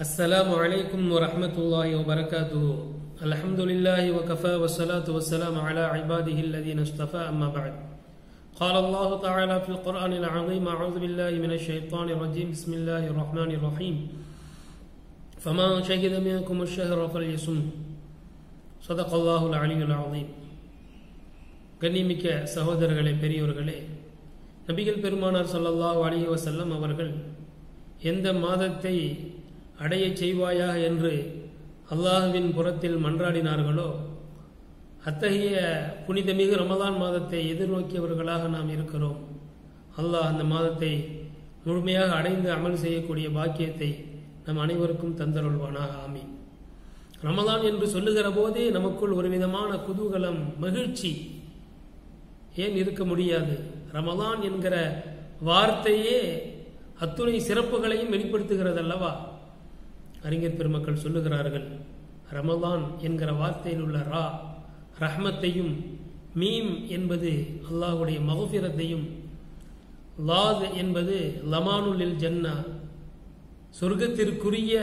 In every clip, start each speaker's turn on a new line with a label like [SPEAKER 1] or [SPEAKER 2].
[SPEAKER 1] السلام عليكم ورحمة الله وبركاته الحمد لله وكفى والصلاة والسلام على عباده الذين اصطفى أما بعد قال الله تعالى في القرآن العظيم أعوذ بالله من الشيطان الرجيم بسم الله الرحمن الرحيم فمن شهد منكم الشهر فليصم صدق الله العلي العظيم கண்ணிமிக்க சகோதரர்களே பெரியோர்களே நபிகள் பெருமானார் ஸல்லல்லாஹு அலைஹி வஸல்லம் அவர்கள் எந்த மாதத்தை அடையச் செய்வாயாக என்று அல்லாஹுவின் புறத்தில் மன்றாடினார்களோ அத்தகைய புனிதமிகு ரமலான் மாதத்தை எதிர்நோக்கியவர்களாக நாம் இருக்கிறோம் அல்லாஹ் அந்த மாதத்தை முழுமையாக அடைந்து அமல் செய்யக்கூடிய பாக்கியத்தை நம் அனைவருக்கும் தந்தருள்வானாக ஆமீன் ரமலான் என்று சொல்லுகிற போதே நமக்குள் ஒரு விதமான குதூகலம் மகிழ்ச்சி ஏன் இருக்க முடியாது ரமலான் என்கிற வார்த்தையே அத்துணை சிறப்புகளையும் வெளிப்படுத்துகிறது அல்லவா அறிஞர் பெருமக்கள் சொல்லுகிறார்கள் ரமலான் என்கிற வார்த்தையில் உள்ள ரா ரஹ்மத்தையும் மீம் என்பது அல்லாஹுடைய மகபிரத்தையும் லாத் என்பது லமானுலில் ஜன்னா சொர்க்கத்திற்குரிய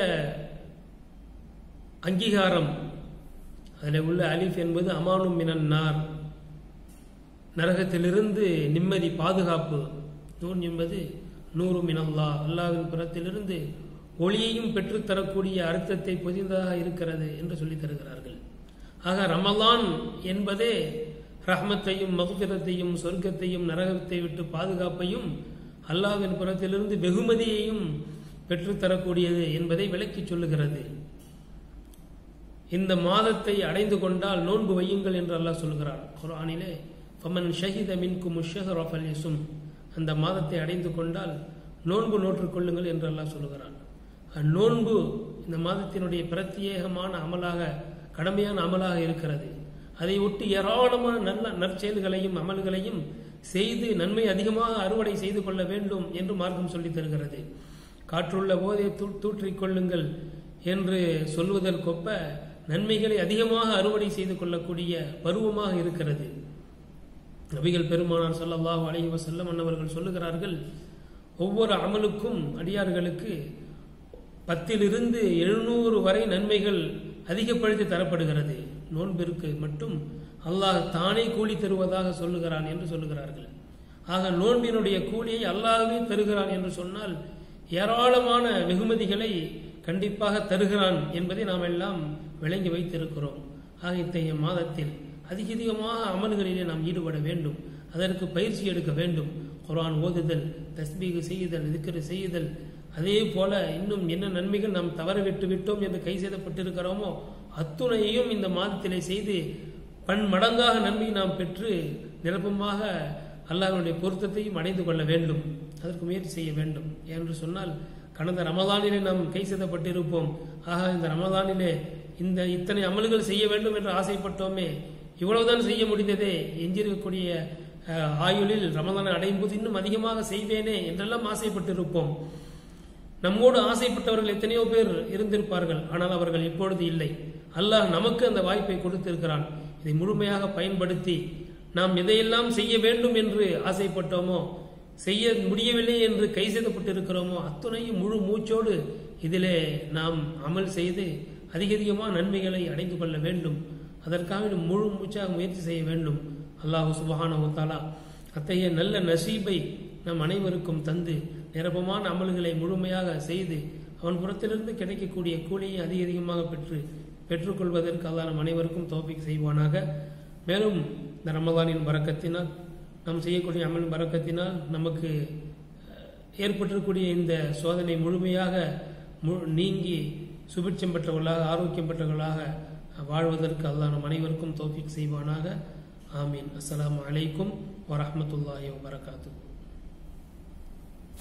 [SPEAKER 1] அங்கீகாரம் அதில் உள்ள அலிஃப் என்பது அமானும் மினன் நார் நரகத்திலிருந்து நிம்மதி பாதுகாப்பு நூன் என்பது நூறு மினல்லா அல்லாவின் புறத்திலிருந்து ஒளியையும் பெற்றுத்தரக்கூடிய அர்த்தத்தை பொதிந்ததாக இருக்கிறது என்று சொல்லித் தருகிறார்கள் ஆக ரமலான் என்பதே ரஹ்மத்தையும் மகுபிரத்தையும் சொர்க்கத்தையும் நரகத்தை விட்டு பாதுகாப்பையும் அல்லாவின் புறத்திலிருந்து வெகுமதியையும் பெற்றுத்தரக்கூடியது என்பதை விளக்கிச் சொல்லுகிறது இந்த மாதத்தை அடைந்து கொண்டால் நோன்பு வையுங்கள் என்று அல்லாஹ் சொல்கிறார் குரானிலே ஃபமன் ஷஹித மின்கும் முஷஹர் யசும் அந்த மாதத்தை அடைந்து கொண்டால் நோன்பு நோற்றுக் கொள்ளுங்கள் என்று அல்லாஹ் சொல்கிறான் நோன்பு இந்த மாதத்தினுடைய பிரத்யேகமான அமலாக கடமையான அமலாக இருக்கிறது அதை ஒட்டி ஏராளமான நல்ல நற்செயல்களையும் அமல்களையும் செய்து நன்மை அதிகமாக அறுவடை செய்து கொள்ள வேண்டும் என்று மார்க்கம் சொல்லித் தருகிறது காற்றுள்ள போதே தூற்றிக் கொள்ளுங்கள் என்று சொல்வதற்கொப்ப நன்மைகளை அதிகமாக அறுவடை செய்து கொள்ளக்கூடிய பருவமாக இருக்கிறது நபிகள் பெருமானார் சொல்லல்லாஹு அலைஹி வஸல்லம் அன்னவர்கள் சொல்லுகிறார்கள் ஒவ்வொரு அமலுக்கும் அடியார்களுக்கு பத்திலிருந்து எழுநூறு வரை நன்மைகள் அதிகப்படுத்தி தரப்படுகிறது நோன்பிற்கு மட்டும் அல்லாஹ் தானே கூலி தருவதாக சொல்லுகிறான் என்று சொல்லுகிறார்கள் ஆக நோன்பினுடைய கூலியை அல்லாஹவே தருகிறான் என்று சொன்னால் ஏராளமான வெகுமதிகளை கண்டிப்பாக தருகிறான் என்பதை நாம் எல்லாம் விளங்கி வைத்திருக்கிறோம் ஆக இத்தகைய மாதத்தில் அதிக அதிகமாக அமல்களிலே நாம் ஈடுபட வேண்டும் அதற்கு பயிற்சி எடுக்க வேண்டும் குரான் ஓதுதல் தஸ்பீகு செய்யுதல் இதுக்கரு செய்யுதல் அதே போல இன்னும் என்ன நன்மைகள் நாம் தவற விட்டு விட்டோம் என்று கை செய்தப்பட்டிருக்கிறோமோ அத்துணையையும் இந்த மாதத்திலே செய்து பன்மடங்காக நன்மை நாம் பெற்று நிரப்பமாக அல்லாஹனுடைய பொருத்தத்தையும் அடைந்து கொள்ள வேண்டும் அதற்கு முயற்சி செய்ய வேண்டும் என்று சொன்னால் கடந்த ரமதானிலே நாம் கை செய்தப்பட்டிருப்போம் ஆக இந்த ரமதானிலே இந்த இத்தனை அமல்கள் செய்ய வேண்டும் என்று ஆசைப்பட்டோமே இவ்வளவுதான் செய்ய முடிந்ததே எஞ்சிருக்கக்கூடிய ஆயுளில் ரமதானை அடையும் போது இன்னும் அதிகமாக செய்வேனே என்றெல்லாம் ஆசைப்பட்டிருப்போம் நம்மோடு ஆசைப்பட்டவர்கள் எத்தனையோ பேர் இருந்திருப்பார்கள் ஆனால் அவர்கள் இப்பொழுது இல்லை அல்லாஹ் நமக்கு அந்த வாய்ப்பை கொடுத்திருக்கிறான் இதை முழுமையாக பயன்படுத்தி நாம் எதையெல்லாம் செய்ய வேண்டும் என்று ஆசைப்பட்டோமோ செய்ய முடியவில்லை என்று கை செய்தப்பட்டிருக்கிறோமோ அத்துணையும் முழு மூச்சோடு இதிலே நாம் அமல் செய்து அதிக அதிகமாக நன்மைகளை அடைந்து கொள்ள வேண்டும் அதற்காக முழு மூச்சாக முயற்சி செய்ய வேண்டும் அல்லாஹு சுபஹானவத்தாலா அத்தகைய நல்ல நசீபை நம் அனைவருக்கும் தந்து நிரப்பமான அமல்களை முழுமையாக செய்து அவன் புறத்திலிருந்து கிடைக்கக்கூடிய கூலியை அதிக அதிகமாக பெற்று பெற்றுக்கொள்வதற்கு அல்லா நம் அனைவருக்கும் தோப்பிக் செய்வானாக மேலும் இந்த ரமதானின் பறக்கத்தினால் நாம் செய்யக்கூடிய அமலின் பறக்கத்தினால் நமக்கு ஏற்பட்டிருக்கூடிய இந்த சோதனை முழுமையாக நீங்கி சுபிட்சம் பெற்றவர்களாக ஆரோக்கியம் பெற்றவர்களாக வாழ்வதற்கு அல்லாஹ் நம் அனைவருக்கும் தோஃபிக் செய்வானாக ஆமீன் அஸ்லாம் அலைக்கும் வரமத்துல்லாஹி வபரகாத்து